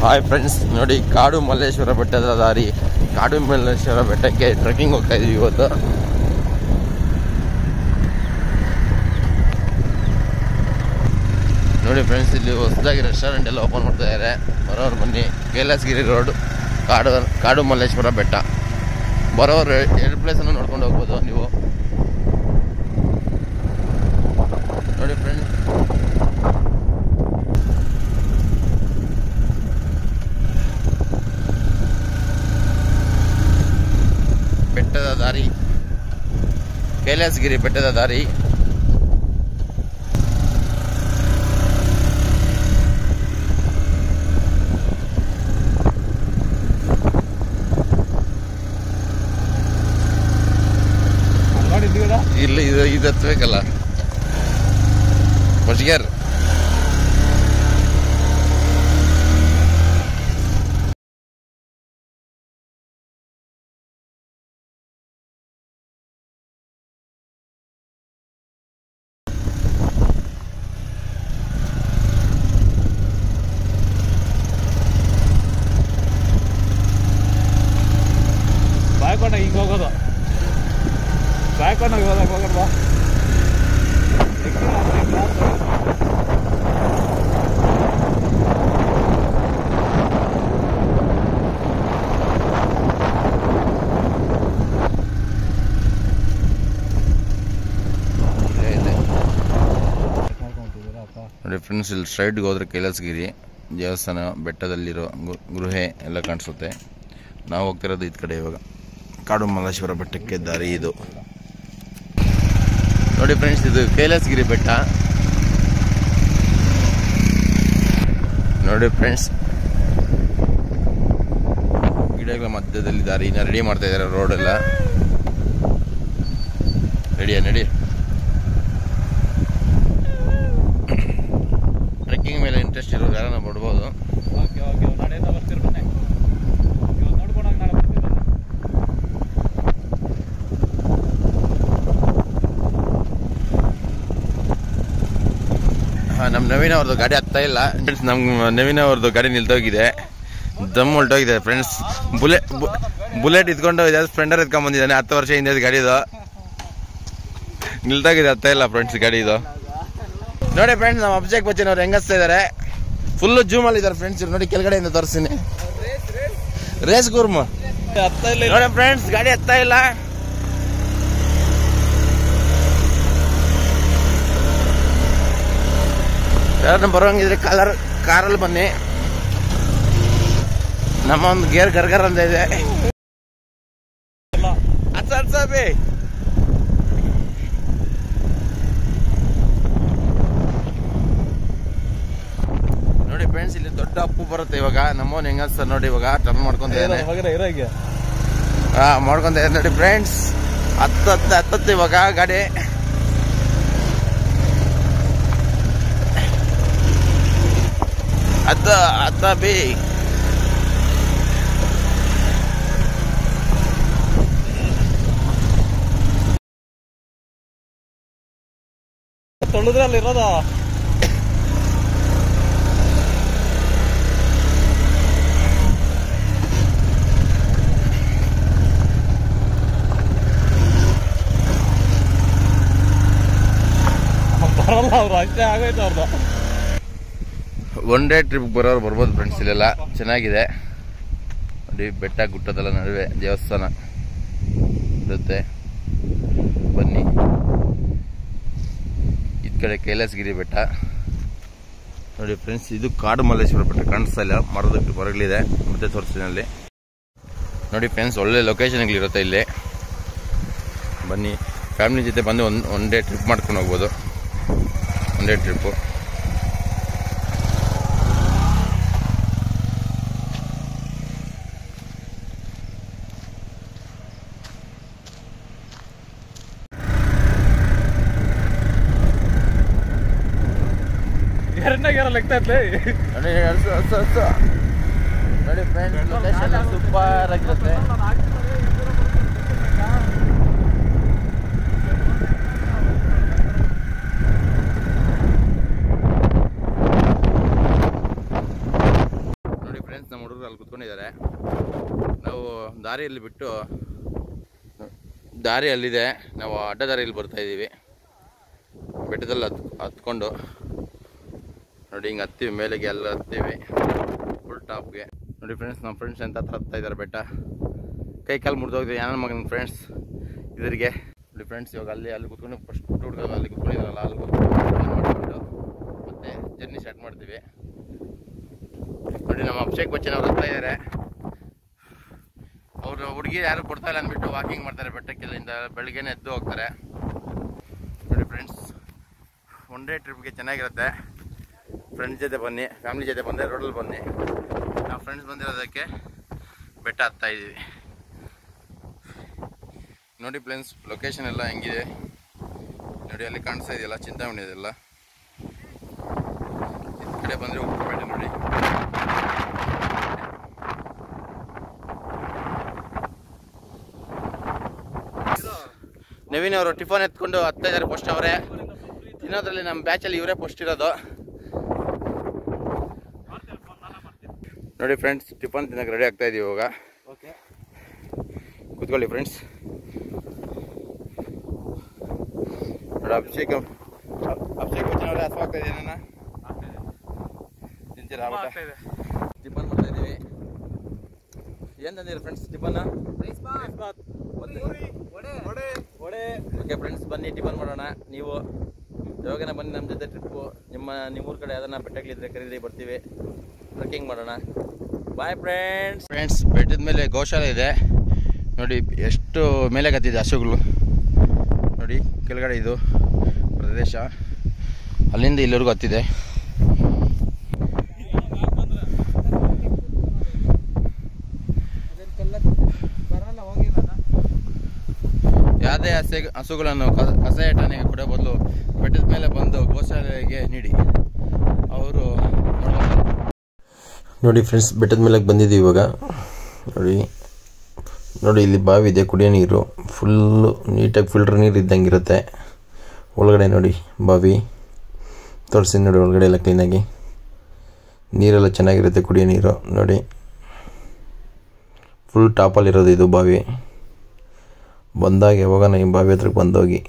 hi friends ನೋಡಿ ಕಾಡು ಮಲ್ಲೇಶ್ವರ ಬೆಟ್ಟದ ದಾರಿ ಕಾಡು ಮಲ್ಲೇಶ್ವರ ಬೆಟ್ಟಕ್ಕೆ ಟ್ರೆಕ್ಕಿಂಗ್ ಹೋಗ್ತಾ ಇದೀವಿ ಇವತ್ತು ನೋಡಿ ಫ್ರೆಂಡ್ಸ್ ಇಲ್ಲಿ ಹೊಸದಾಗಿ ರೆಸ್ಟೋರೆಂಟ್ ಎಲ್ಲ ಓಪನ್ ಮಾಡ್ತಾ ಇದ್ದಾರೆ ಬರೋರು ಬನ್ನಿ ಕೈಲಾಸಗಿರಿ ರೋಡ್ ಕಾಡು ಕಾಡು ಮಲ್ಲೇಶ್ವರ ಬೆಟ್ಟ ಬರೋರು ಎರಡು ಪ್ಲೇಸನ್ನು ನೋಡ್ಕೊಂಡು ಹೋಗ್ಬೋದು ನೀವು ನೋಡಿ ಫ್ರೆಂಡ್ಸ್ ಬೆಟ್ಟದ ದಾರಿ ಕೈಲಾಸಗಿರಿ ಬೆಟ್ಟದ ದಾರಿ ಇಲ್ಲಿ ಇದು ಇದು ಹತ್ಬೇಕಲ್ಲ ಹೊಸ್ಗ್ಯಾರ್ ಬಾಯ್ಕೊಂಡ ಹಿಂಗೆ ಹೋಗೋದು ಬಾಯ್ಕೊಂಡ ಹೋಗೋದಾಗ ಹೋಗೋಣ ಬಾ ಇಲ್ಲೇ ಇದೆ ನೋಡಿ ಫ್ರೆಂಡ್ಸ್ ಇಲ್ಲಿ ಸ್ಟ್ರೈಟ್ಗೆ ಹೋದ್ರೆ ಕೈಲಾಸಗಿರಿ ದೇವಸ್ಥಾನ ಬೆಟ್ಟದಲ್ಲಿರೋ ಗು- ಗೃಹೆ ಎಲ್ಲ ಕಾಣಿಸುತ್ತೆ ನಾವು ಹೋಗ್ತಿರೋದು ಇದ್ ಕಡೆ ಇವಾಗ ಕಾಡು ಮಲ್ಲೇಶ್ವರ ಬೆಟ್ಟಕ್ಕೆ ದಾರಿ ಇದು ನೋಡಿ ಫ್ರೆಂಡ್ಸ್ ಇದು ಕೈಲಾಸಗಿರಿ ಬೆಟ್ಟ ನೋಡಿ ಫ್ರೆಂಡ್ಸ್ ಗಿಡಗಳ ಮಧ್ಯದಲ್ಲಿ ದಾರಿನ ರೆಡಿ ಮಾಡ್ತಾ ಇದ್ದಾರೆ ರೋಡ್ ಎಲ್ಲ ರೆಡಿಯಾ ನಡಿ ಟ್ರೆಕ್ಕಿಂಗ್ ಮೇಲೆ ಇಂಟ್ರೆಸ್ಟ್ ಇರೋರು ಯಾರನ್ನ ಬಿಡ್ಬೋದು ಓಕೆ ಓಕೆ ನಾಳೆಯಿಂದ ಬರ್ತೀರಿ ಬನ್ನಿ ಇವತ್ತು ನೋಡ್ಕೊಂಡಾಗ ನಾಳೆ ಬರ್ತೀರಿ ಹಾಂ ನಮ್ಮ ನವೀನ್ ಅವ್ರದ್ದು ಗಾಡಿ ಹತ್ತಾ ಇಲ್ಲ ಫ್ರೆಂಡ್ಸ್ ನಮ್ಮ ನವೀನ್ ಅವ್ರದ್ದು ಗಾಡಿ ನಿಲ್ತೋಗಿದೆ ದಮ್ ಹೊಲ್ಟೋಗಿದೆ ಫ್ರೆಂಡ್ಸ್ ಬುಲೆಟ್ ಬುಲೆಟ್ ಇದ್ಕೊಂಡು ಯಾವ್ದು ಸ್ಪ್ಲೆಂಡರ್ ಎತ್ಕೊಂಡ್ ಬಂದಿದ್ದಾನೆ ಹತ್ತು ವರ್ಷ ಹಿಂದೆ ಗಾಡಿದು ನಿಲ್ತೋಗಿದೆ ಹತ್ತಾ ಇಲ್ಲ ಫ್ರೆಂಡ್ಸ್ ಗಾಡಿದು ನೋಡಿ ಫ್ರೆಂಡ್ಸ್ ನಮ್ಮ ಅಭಿಷೇಕ್ ಬಚ್ಚನ್ ಅವ್ರು ಹೆಂಗಸ್ತಾ ಇದ್ದಾರೆ ಫುಲ್ಲು ಜೂಮಲ್ಲಿ ಇದ್ದಾರೆ ಫ್ರೆಂಡ್ಸ್ ನೋಡಿ ಕೆಳಗಡೆಯಿಂದ ತೋರಿಸ್ತೀನಿ ರೇಸ್ ಗುರ್ಮ ಹತ್ತ ಇಲ್ಲ ನೋಡಿ ಫ್ರೆಂಡ್ಸ್ ಗಾಡಿ ಹತ್ತಾ ಇಲ್ಲ ಯಾರನ್ನ ಬರೋಂಗಿದ್ರೆ ಕಲರ್ ಕಾರಲ್ಲಿ ಬನ್ನಿ ನಮ್ಮ ಒಂದು ಗೇರ್ ಗರ್ಗರ್ ಅಂತ ಇದೆ ಹತ್ಸ ಹತ್ಸ ಬೇ ನೋಡಿ ಫ್ರೆಂಡ್ಸ್ ಇಲ್ಲಿ ದೊಡ್ಡ ಅಪ್ಪು ಬರುತ್ತೆ ಇವಾಗ ನಮ್ಮವನ್ ಹೆಂಗಸ್ತ ನೋಡಿ ಇವಾಗ ಟರ್ನ್ ಮಾಡ್ಕೊಂತ ಇದ್ದಾನೆ ಮಗನ ಇರೋಗೆ ಹಾ ಮಾಡ್ಕೊಂತ ಇದ್ದಾರೆ ನೋಡಿ ಫ್ರೆಂಡ್ಸ್ ಹತ್ತು ಹತ್ತು ಹತ್ತತ್ತು ಇವಾಗ ಗಾಡಿ ಹತ್ತ ಹತ್ತ ಬಿ ತೊಳೆದ್ರೆ ಅಲ್ಲಿ ಇರೋದ ಬರಲ್ಲ ಅವ್ರು ಅಷ್ಟೇ ಆಗೈತೆ ಅವ್ರದ್ದು ಒನ್ ಡೇ ಟ್ರಿಪ್ ಬರೋರು ಬರ್ಬೋದು ಫ್ರೆಂಡ್ಸ್ ಇಲ್ಲೆಲ್ಲ ಚೆನ್ನಾಗಿದೆ ನೋಡಿ ಬೆಟ್ಟ ಗುಟ್ಟದೆಲ್ಲ ನಡುವೆ ದೇವಸ್ಥಾನ ಇರುತ್ತೆ ಬನ್ನಿ ಇದ್ ಕಡೆ ಕೈಲಾಸಗಿರಿ ಬೆಟ್ಟ ನೋಡಿ ಫ್ರೆಂಡ್ಸ್ ಇದು ಕಾಡು ಮಲ್ಲೇಶ್ವರ ಬೆಟ್ಟ ಕಾಣಿಸ್ತಾ ಇಲ್ಲ ಮರದಕ್ಕೆ ಹೊರಗಲಿದೆ ಮತ್ತೆ ತೋರಿಸ್ತೀನಿ ನೋಡಿ ಫ್ರೆಂಡ್ಸ್ ಒಳ್ಳೆ ಲೊಕೇಶನ್ಗಳಿರುತ್ತೆ ಇಲ್ಲಿ ಬನ್ನಿ ಫ್ಯಾಮಿಲಿ ಜೊತೆ ಬಂದು ಒಂದು ಒನ್ ಡೇ ಟ್ರಿಪ್ ಮಾಡ್ಕೊಂಡು ಹೋಗ್ಬೋದು ಒನ್ ಡೇ ಟ್ರಿಪ್ಪು ಎರಡನೇ ಗೇರ ಲೆಕ್ಕ ಐತ್ಲೆ ನೋಡಿ ಹಸು ಹಸು ಹಸು ನೋಡಿ ಫ್ರೆಂಡ್ಸ್ ಲೊಕೇಶನ್ ಸೂಪರ್ ಆಗಿರುತ್ತೆ ಫ್ರೆಂಡ್ಸ್ ನಮ್ಮ ಹುಡುಗರು ಅಲ್ಲಿ ಕುತ್ಕೊಂಡಿದ್ದಾರೆ ನಾವು ದಾರಿಯಲ್ಲಿ ಬಿಟ್ಟು ದಾರಿ ಅಲ್ಲಿದೆ ನಾವು ಅಡ್ಡ ದಾರಿಯಲ್ಲಿ ಬರ್ತಾ ಇದ್ದೀವಿ ಬೆಟ್ಟದಲ್ಲಿ ಹತ್ ಹತ್ಕೊಂಡು ನೋಡಿ ಹಿಂಗೆ ಹತ್ತೀವಿ ಮೇಲೆಗೆ ಎಲ್ಲ ಹತ್ತೀವಿ ಫುಲ್ ಟಾಪ್ಗೆ ನೋಡಿ ಫ್ರೆಂಡ್ಸ್ ನಮ್ಮ ಫ್ರೆಂಡ್ಸ್ ಅಂತ ಹತ್ರ ಹತ್ತಾ ಇದ್ದಾರೆ ಬೆಟ್ಟ ಕೈ ಕಾಲು ಮುರಿದೋಗಿದೆ ಯಾನ ಮಗನ ಫ್ರೆಂಡ್ಸ್ ಇದರಿಗೆ ನೋಡಿ ಫ್ರೆಂಡ್ಸ್ ಇವಾಗ ಅಲ್ಲಿ ಅಲ್ಲಿ ಕುತ್ಕೊಂಡು ಫಸ್ಟ್ ಹುಡುಗ ಅಲ್ಲಿ ಕುತ್ಕೊಂಡಿದ್ದಾರಲ್ಲ ಅಲ್ಲಿ ಕುತ್ಕೊಂಡು ಮಾಡಿಕೊಂಡು ಮತ್ತೆ ಜರ್ನಿ ಸ್ಟಾರ್ಟ್ ಮಾಡ್ತೀವಿ ನೋಡಿ ನಮ್ಮ ಅಭಿಷೇಕ್ ಬಚ್ಚನ್ ಅವ್ರು ಹತ್ತಾ ಇದ್ದಾರೆ ಅವರು ಹುಡುಗಿ ಯಾರು ಕೊಡ್ತಾ ಇಲ್ಲ ಅಂದ್ಬಿಟ್ಟು ವಾಕಿಂಗ್ ಮಾಡ್ತಾರೆ ಬೆಟ್ಟಕ್ಕೆಲ್ಲಿಂದ ಬೆಳಗ್ಗೆನೇ ಎದ್ದು ಹೋಗ್ತಾರೆ ನೋಡಿ ಫ್ರೆಂಡ್ಸ್ ಒನ್ ಡೇ ಟ್ರಿಪ್ಗೆ ಚೆನ್ನಾಗಿರುತ್ತೆ ಫ್ರೆಂಡ್ಸ್ ಜೊತೆ ಬನ್ನಿ ಫ್ಯಾಮಿಲಿ ಜೊತೆ ಬಂದರೆ ರೋಡಲ್ಲಿ ಬನ್ನಿ ನಾವು ಫ್ರೆಂಡ್ಸ್ ಬಂದಿರೋದಕ್ಕೆ ಬೆಟ್ಟ ಹತ್ತಾ ಇದ್ದೀವಿ ನೋಡಿ ಫ್ರೆಂಡ್ಸ್ ಲೊಕೇಶನ್ ಎಲ್ಲ ಹೆಂಗಿದೆ ನೋಡಿ ಅಲ್ಲಿ ಕಾಣಿಸ್ತಾ ಇದೆಯಲ್ಲ ಚಿಂತಾಮಣಿ ಇದೆಲ್ಲ ಈ ಕಡೆ ಬಂದರೆ ಉಪ್ಪುಪೇಟೆ ನೋಡಿ ನವೀನ್ ಅವರು ಟಿಫನ್ ಎತ್ಕೊಂಡು ಹತ್ತಾ ಇದ್ದಾರೆ ಫಸ್ಟ್ ಅವರೇ ತಿನ್ನೋದ್ರಲ್ಲಿ ನಮ್ಮ ಬ್ಯಾಚಲ್ಲಿ ಇವರೇ ಫಸ್ಟ್ ಇರೋದು ನೋಡಿ ಫ್ರೆಂಡ್ಸ್ ಟಿಫನ್ ತಿನ್ನಕ್ಕೆ ರೆಡಿ ಆಗ್ತಾ ಇದೀವಿ ಇವಾಗ ಓಕೆ ಕೂತ್ಕೊಳ್ಳಿ ಫ್ರೆಂಡ್ಸ್ ನೋಡಿ ಅಭಿಷೇಕ್ ಅಭಿಷೇಕ್ ಬಚ್ಚನ್ ಅವರೇ ಹಸುವಾಗ್ತಾ ಇದೆ ನನ್ನ ತಿಂತೀರಾ ಊಟ ಟಿಫನ್ ಮಾಡ್ತಾ ಇದೀವಿ ಏನು ತಂದಿರಿ ಫ್ರೆಂಡ್ಸ್ ಟಿಫನ್ ಓಕೆ ಫ್ರೆಂಡ್ಸ್ ಬನ್ನಿ ಟಿಫನ್ ಮಾಡೋಣ ನೀವು ಯಾವಾಗನ ಬನ್ನಿ ನಮ್ಮ ಜೊತೆ ಟ್ರಿಪ್ಪು ನಿಮ್ಮ ನಿಮ್ಮೂರ ಕಡೆ ಯಾವ್ದನ್ನ ಬೆಟ್ಟಗಳಿದ್ರೆ ಕರೀರಿ ಬರ್ತೀವಿ ಟ್ರೆಕ್ಕಿಂಗ್ ಮಾಡೋಣ ಬಾಯ್ ಫ್ರೆಂಡ್ಸ್ ಫ್ರೆಂಡ್ಸ್ ಬೆಟ್ಟದ ಮೇಲೆ ಗೋಶಾಲೆ ಇದೆ ನೋಡಿ ಎಷ್ಟು ಮೇಲೆ ಕತ್ತಿದೆ ಹಸುಗಳು ನೋಡಿ ಕೆಳಗಡೆ ಇದು ಪ್ರದೇಶ ಅಲ್ಲಿಂದ ಇಲ್ಲಿವರೆಗೂ ಹತ್ತಿದೆ ಯಾವುದೇ ಹಸೆ ಹಸುಗಳನ್ನು ಕ- ಕಸಾಯಟನೆಗೆ ಕೊಡೋ ಬದಲು ಬೆಟ್ಟದ ಮೇಲೆ ಬಂದು ಗೋಶಾಲೆಗೆ ನೀಡಿ ಅವರು ನೋಡಿ ಫ್ರೆಂಡ್ಸ್ ಬೆಟ್ಟದ ಮೇಲೆ ಬಂದಿದ್ದೀವಿ ಇವಾಗ ನೋಡಿ ನೋಡಿ ಇಲ್ಲಿ ಬಾವಿ ಇದೆ ಕುಡಿಯೋ ನೀರು ಫುಲ್ಲು ನೀಟಾಗಿ ಫಿಲ್ಟರ್ ನೀರು ಇದ್ದಂಗೆ ಇರುತ್ತೆ ಒಳಗಡೆ ನೋಡಿ ಬಾವಿ ತೋರಿಸಿ ನೋಡಿ ಒಳಗಡೆ ಎಲ್ಲ ಕ್ಲೀನಾಗಿ ನೀರೆಲ್ಲ ಚೆನ್ನಾಗಿರುತ್ತೆ ಕುಡಿಯೋ ನೀರು ನೋಡಿ ಫುಲ್ ಟಾಪಲ್ಲಿರೋದು ಇದು ಬಾವಿ ಬಂದಾಗ ಯಾವಾಗ ಈ ಬಾವಿ ಹತ್ರಕ್ಕೆ ಬಂದೋಗಿ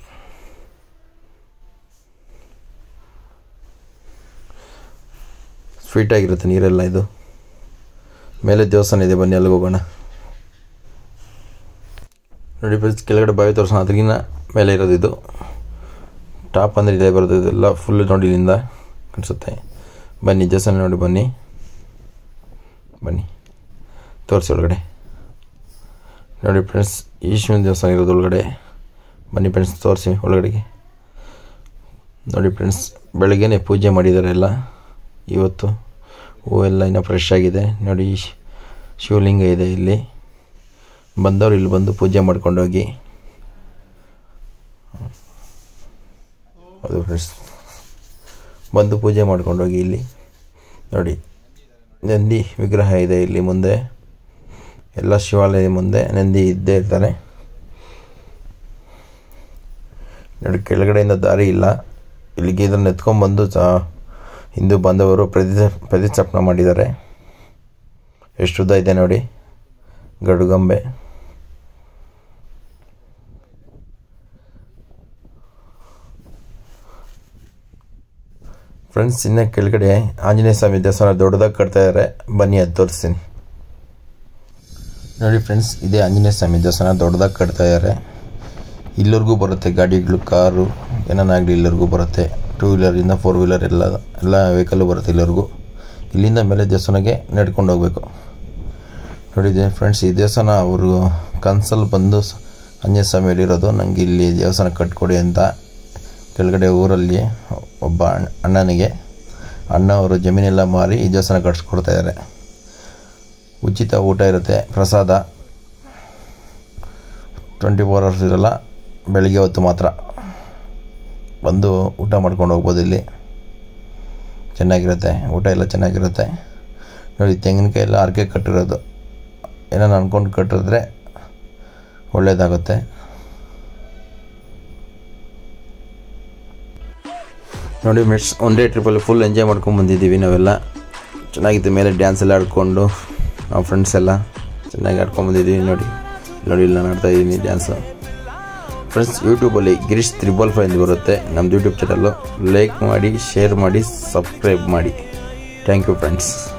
ಸ್ವೀಟಾಗಿರುತ್ತೆ ನೀರೆಲ್ಲ ಇದು ಮೇಲೆ ದೇವಸ್ಥಾನ ಇದೆ ಬನ್ನಿ ಅಲ್ಲಿಗೆ ಹೋಗೋಣ ನೋಡಿ ಫ್ರೆಂಡ್ಸ್ ಕೆಳಗಡೆ ಬಾವಿ ತೋರಿಸೋಣ ಅದ್ರಿಗಿನ್ನ ಮೇಲೆ ಇರೋದು ಇದು ಟಾಪ್ ಅಂದರೆ ಇದೆ ಬರೋದು ಇದೆಲ್ಲ ಫುಲ್ ನೋಡಿ ಇಲ್ಲಿಂದ ಕಾಣಿಸುತ್ತೆ ಬನ್ನಿ ದೇವಸ್ಥಾನ ನೋಡಿ ಬನ್ನಿ ಬನ್ನಿ ತೋರಿಸಿ ಒಳಗಡೆ ನೋಡಿ ಫ್ರೆಂಡ್ಸ್ ಈಶ್ವರನ ದೇವಸ್ಥಾನ ಇರೋದು ಒಳಗಡೆ ಬನ್ನಿ ಫ್ರೆಂಡ್ಸ್ ತೋರಿಸಿ ಒಳಗಡೆಗೆ ನೋಡಿ ಫ್ರೆಂಡ್ಸ್ ಬೆಳಗ್ಗೆನೇ ಪೂಜೆ ಮಾಡಿದ್ದಾರೆ ಎಲ್ಲ ಇವತ್ತು ಹೂವೆಲ್ಲ ಇನ್ನೂ ಫ್ರೆಶ್ ಆಗಿದೆ ನೋಡಿ ಶ್- ಶಿವಲಿಂಗ ಇದೆ ಇಲ್ಲಿ ಬಂದವರು ಇಲ್ಲಿ ಬಂದು ಪೂಜೆ ಮಾಡ್ಕೊಂಡೋಗಿ ಅದು ಫ್ರೆಂಡ್ಸ್ ಬಂದು ಪೂಜೆ ಮಾಡ್ಕೊಂಡೋಗಿ ಇಲ್ಲಿ ನೋಡಿ ನಂದಿ ವಿಗ್ರಹ ಇದೆ ಇಲ್ಲಿ ಮುಂದೆ ಎಲ್ಲ ಶಿವಾಲಯ ಮುಂದೆ ನಂದಿ ಇದ್ದೇ ಇರ್ತಾರೆ ನೋಡಿ ಕೆಳಗಡೆಯಿಂದ ದಾರಿ ಇಲ್ಲ ಇಲ್ಲಿಗೆ ಇದನ್ನು ಎತ್ಕೊಂಡ್ಬಂದು ಸಹ ಹಿಂದೂ ಬಾಂಧವರು ಪ್ರತಿ ಪ್ರತಿಷ್ಠಾಪನೆ ಮಾಡಿದ್ದಾರೆ ಎಷ್ಟು ಉದ್ದ ಇದೆ ನೋಡಿ ಗಡುಗಂಬೆ ಫ್ರೆಂಡ್ಸ್ ಇನ್ನು ಕೆಳಗಡೆ ಆಂಜನೇಯ ಸ್ವಾಮಿ ದೇವಸ್ಥಾನ ದೊಡ್ಡದಾಗಿ ಕಟ್ತಾ ಇದ್ದಾರೆ ಬನ್ನಿ ಅದು ತೋರಿಸ್ತೀನಿ ನೋಡಿ ಫ್ರೆಂಡ್ಸ್ ಇದೇ ಆಂಜನೇಯ ಸ್ವಾಮಿ ದೇವಸ್ಥಾನ ದೊಡ್ಡದಾಗಿ ಕಟ್ತಾ ಇದ್ದಾರೆ ಇಲ್ಲಿವರೆಗೂ ಬರುತ್ತೆ ಗಾಡಿಗಳು ಕಾರು ಏನಾಗಲಿ ಇಲ್ಲಿವರೆಗೂ ಬರುತ್ತೆ ಟೂ ವೀಲರಿಂದ ಫೋರ್ ವೀಲರ್ ಎಲ್ಲ ಎಲ್ಲ ವೆಹಿಕಲ್ಲು ಬರುತ್ತೆ ಇಲ್ಲಿವರೆಗೂ ಇಲ್ಲಿಂದ ಮೇಲೆ ದೇವಸ್ಥಾನಕ್ಕೆ ನಡ್ಕೊಂಡು ಹೋಗ್ಬೇಕು ನೋಡಿದೆ ಫ್ರೆಂಡ್ಸ್ ಈ ದೇವಸ್ಥಾನ ಅವರು ಕನ್ಸಲ್ಲಿ ಬಂದು ಸ- ಆಂಜನೇಯ ಸ್ವಾಮಿಯಲ್ಲಿರೋದು ನನಗೆ ಇಲ್ಲಿ ದೇವಸ್ಥಾನ ಕಟ್ಕೊಡಿ ಅಂತ ಕೆಳಗಡೆ ಊರಲ್ಲಿ ಒಬ್ಬ ಅಣ್ಣ- ಅಣ್ಣನಿಗೆ ಅಣ್ಣ ಅವರು ಜಮೀನೆಲ್ಲ ಮಾರಿ ಈ ದೇವಸ್ಥಾನ ಕಟ್ಸ್ಕೊಡ್ತಾ ಇದ್ದಾರೆ ಉಚಿತ ಊಟ ಇರುತ್ತೆ ಪ್ರಸಾದ ಟ್ವೆಂಟಿ ಫೋರ್ ಅವರ್ಸ್ ಇರಲ್ಲ ಬೆಳಿಗ್ಗೆ ಹೊತ್ತು ಮಾತ್ರ ಬಂದು ಊಟ ಮಾಡ್ಕೊಂಡು ಹೋಗ್ಬೋದು ಇಲ್ಲಿ ಚೆನ್ನಾಗಿರುತ್ತೆ ಊಟ ಎಲ್ಲ ಚೆನ್ನಾಗಿರುತ್ತೆ ನೋಡಿ ತೆಂಗಿನಕಾಯಿ ಎಲ್ಲ ಅರ್ಕೆ ಕಟ್ಟಿರೋದು ಏನೋ ಅನ್ಕೊಂಡು ಕಟ್ಟಿದ್ರೆ ಒಳ್ಳೆಯದಾಗುತ್ತೆ ನೋಡಿ ಮಿಟ್ಸ್ ಒನ್ ಡೇ ಟ್ರಿಪ್ಪಲ್ಲಿ ಫುಲ್ ಎಂಜಾಯ್ ಮಾಡ್ಕೊಂಡು ಬಂದಿದ್ದೀವಿ ನಾವೆಲ್ಲ ಚೆನ್ನಾಗಿತ್ತು ಮೇಲೆ ಡ್ಯಾನ್ಸ್ ಎಲ್ಲ ಆಡ್ಕೊಂಡು ನಾವು ಫ್ರೆಂಡ್ಸ್ ಎಲ್ಲ ಚೆನ್ನಾಗಿ ಆಡ್ಕೊಂಬಂದಿದ್ದೀವಿ ನೋಡಿ ನೋಡಿ ಇಲ್ಲಿ ನಾನು ಆಡ್ತಾ ಇದ್ದೀನಿ ಡ್ಯಾನ್ಸು ಫ್ರೆಂಡ್ಸ್ ಯೂಟ್ಯೂಬಲ್ಲಿ ಗಿರೀಶ್ ತ್ರಿಬಲ್ ಫೈವ್ ಅಂತ ಬರುತ್ತೆ ನಮ್ಮದು ಯೂಟ್ಯೂಬ್ ಚಾನಲ್ಲು ಲೈಕ್ ಮಾಡಿ ಶೇರ್ ಮಾಡಿ ಸಬ್ಸ್ಕ್ರೈಬ್ ಮಾಡಿ ಥ್ಯಾಂಕ್ ಯು ಫ್ರೆಂಡ್ಸ್